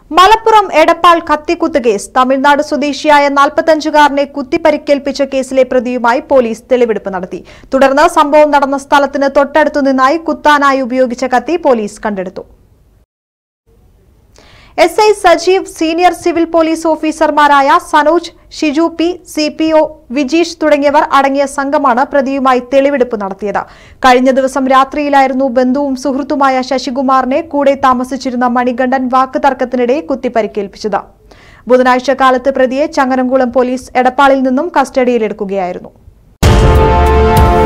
മലപ്പുറം എടപ്പാൾ കത്തിക്കുത്ത് കേസ് തമിഴ്നാട് സ്വദേശിയായ നാൽപ്പത്തഞ്ചുകാരനെ കുത്തിപ്പരിക്കേൽപ്പിച്ച കേസിലെ പ്രതിയുമായി പോലീസ് തെളിവെടുപ്പ് നടത്തി തുടർന്ന് സംഭവം നടന്ന സ്ഥലത്തിന് തൊട്ടടുത്തു നിന്നായി കുത്താനായി ഉപയോഗിച്ച കത്തി പോലീസ് കണ്ടെടുത്തു S I Sajeev senior civil police ഓഫീസർമാരായ Sanoj Shiju P C P O Vijeesh തുടങ്ങിയവർ അടങ്ങിയ സംഘമാണ് പ്രതിയുമായി തെളിവെടുപ്പ് നടത്തിയത് കഴിഞ്ഞ ദിവസം രാത്രിയിലായിരുന്നു ബന്ധുവും സുഹൃത്തുമായ ശശികുമാറിനെ കൂടെ താമസിച്ചിരുന്ന മണികണ്ഠൻ വാക്ക് തർക്കത്തിനിടെ കുത്തിപ്പരിക്കേൽപ്പിച്ചത് ബുധനാഴ്ച കാലത്ത് പ്രതിയെ ചങ്ങരംകുളം പോലീസ് എടപ്പാളിൽ നിന്നും കസ്റ്റഡിയിലെടുക്കുകയായിരുന്നു